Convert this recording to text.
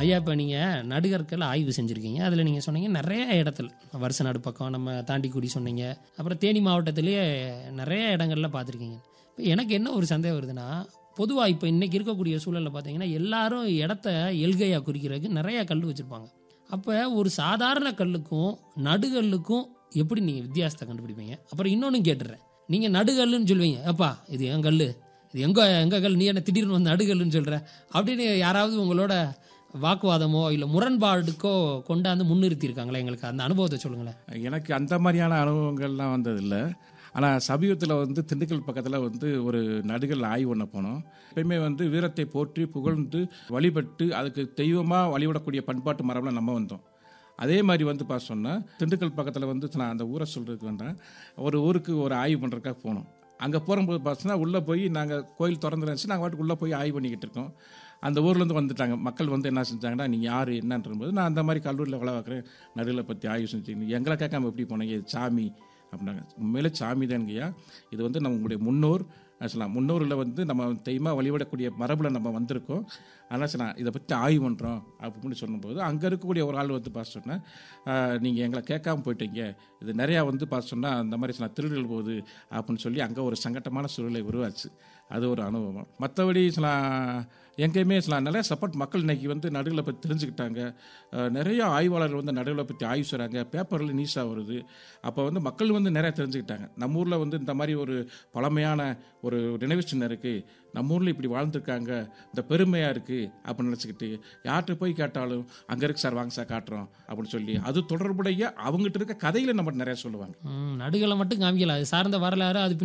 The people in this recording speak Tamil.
ஐயா இப்போ நீங்கள் நடுகற்கள் ஆய்வு செஞ்சுருக்கீங்க அதில் நீங்கள் சொன்னீங்க நிறைய இடத்துல வருஷ நடு பக்கம் நம்ம தாண்டிக்குடி சொன்னீங்க அப்புறம் தேனி மாவட்டத்திலேயே நிறைய இடங்கள்ல பார்த்துருக்கீங்க இப்போ எனக்கு என்ன ஒரு சந்தேகம் வருதுன்னா பொதுவாக இப்போ இன்றைக்கி இருக்கக்கூடிய சூழலில் பார்த்தீங்கன்னா எல்லாரும் இடத்த எல்கையாக குறிக்கிறதுக்கு நிறைய கல் வச்சுருப்பாங்க அப்போ ஒரு சாதாரண கல்லுக்கும் நடுகல்லுக்கும் எப்படி நீங்கள் வித்தியாசத்தை கண்டுபிடிப்பீங்க அப்புறம் இன்னொன்று கேட்டுறேன் நீங்கள் நடுகல்லுன்னு சொல்லுவீங்க அப்பா இது என் கல் இது எங்க எங்க கல் நீ என்ன திடீர்னு வந்து நடுகல்லுன்னு சொல்ற அப்படின்னு யாராவது உங்களோட வாக்குவாதமோ இல்லை முரண்பாடுக்கோ கொண்டாந்து முன்னிறுத்தியிருக்காங்களா எங்களுக்கு அந்த அனுபவத்தை சொல்லுங்களேன் எனக்கு அந்த மாதிரியான அனுபவங்கள்லாம் வந்ததில்லை ஆனால் சமீபத்தில் வந்து திண்டுக்கல் பக்கத்தில் வந்து ஒரு நடுகள் ஆய்வு பண்ண போனோம் எப்பயுமே வந்து வீரத்தை போற்றி புகழ்ந்து வழிபட்டு அதுக்கு தெய்வமாக வழிபடக்கூடிய பண்பாட்டு மரபில் நம்ம வந்தோம் அதே மாதிரி வந்து பார்த்து சொன்னால் திண்டுக்கல் பக்கத்தில் வந்து நான் அந்த ஊரை சொல்கிறதுக்கு வேண்டாம் ஒரு ஊருக்கு ஒரு ஆய்வு பண்ணுறதுக்காக போனோம் அங்கே போகும்போது பார்த்தோன்னா உள்ளே போய் நாங்கள் கோயில் திறந்துருந்துச்சு நாங்கள் வாட்டுக்கு உள்ளே போய் ஆய்வு பண்ணிக்கிட்டு இருக்கோம் அந்த ஊர்லேருந்து வந்துட்டாங்க மக்கள் வந்து என்ன செஞ்சாங்கன்னா நீங்கள் யார் என்னன்றபோது நான் அந்த மாதிரி கல்லூரியில் வேலை பார்க்குறேன் நடுவில் பற்றி ஆய்வு செஞ்சு எங்களை கேட்காம எப்படி போனீங்க இது சாமி அப்படின்னாங்க உண்மையிலே சாமி தானுங்கய்யா இது வந்து நம்மளுடைய முன்னோர் சொல்லலாம் முன்னோரில் வந்து நம்ம தெய்வமாக வழிபடக்கூடிய மரபில் நம்ம வந்திருக்கோம் அதனால் சரி நான் இதை பற்றி ஆய்வு பண்ணுறோம் அப்படின்னு சொல்லும்போது அங்கே இருக்கக்கூடிய ஒரு ஆள் வந்து பார்த்து சொன்னேன் நீங்கள் எங்களை கேட்காம போயிட்டீங்க இது நிறையா வந்து பார்த்து சொன்னால் அந்த மாதிரி சில திருடல் போகுது அப்படின்னு சொல்லி அங்கே ஒரு சங்கட்டமான சூழ்நிலை உருவாச்சு அது ஒரு அனுபவம் மற்றபடி சில எங்கேயுமே சில நிறைய சப்போர்ட் மக்கள் இன்னைக்கு வந்து நடுவில் பற்றி தெரிஞ்சுக்கிட்டாங்க அஹ், நிறைய ஆய்வாளர்கள் வந்து நடுவில் பற்றி ஆய்வு செய்கிறாங்க பேப்பரில் நியூஸாக வருது அப்போ வந்து மக்கள் வந்து நிறைய தெரிஞ்சுக்கிட்டாங்க நம்ம ஊரில் வந்து இந்த மாதிரி ஒரு பழமையான ஒரு நினைவு சின்னம் இருக்குது நம்ம ஊரில் இப்படி வாழ்ந்துருக்காங்க இந்த பெருமையாக இருக்குது அப்படின்னு நினச்சிக்கிட்டு யார்கிட்ட போய் கேட்டாலும் அங்கே இருக்கு சார் வாங்க சார் காட்டுறோம் அப்படின்னு சொல்லி அது தொடர்புடைய அவங்ககிட்ட இருக்க கதையில் நம்ம நிறைய சொல்லுவாங்க ம், நடுகளை மட்டும் காமிக்கல அது சார்ந்த வரலாறு அது